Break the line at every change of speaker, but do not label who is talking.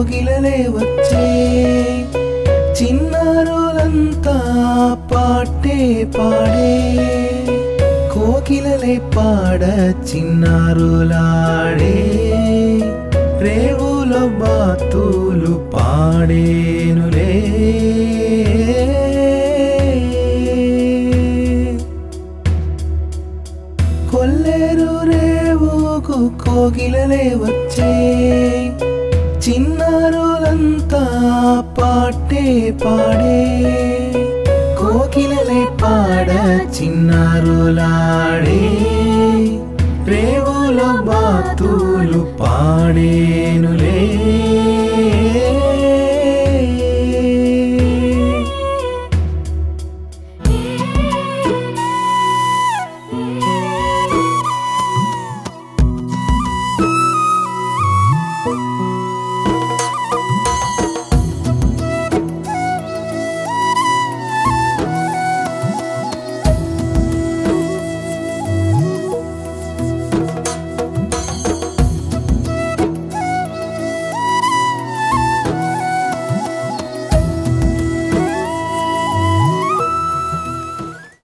కోగిలలే వచ్చే చిన్నారులంతా పాటే పాడే కోకిలలే పాడ చిన్నారులాడే రేవుల బాతులు పాడేనులే కొల్లేరు రేవుకు కోగిలలే వచ్చే చిన్నారులంతా పాటే పాడే కోకిలలే పాడ చిన్నారులాడే రేవుల బాతులు పాడేనులే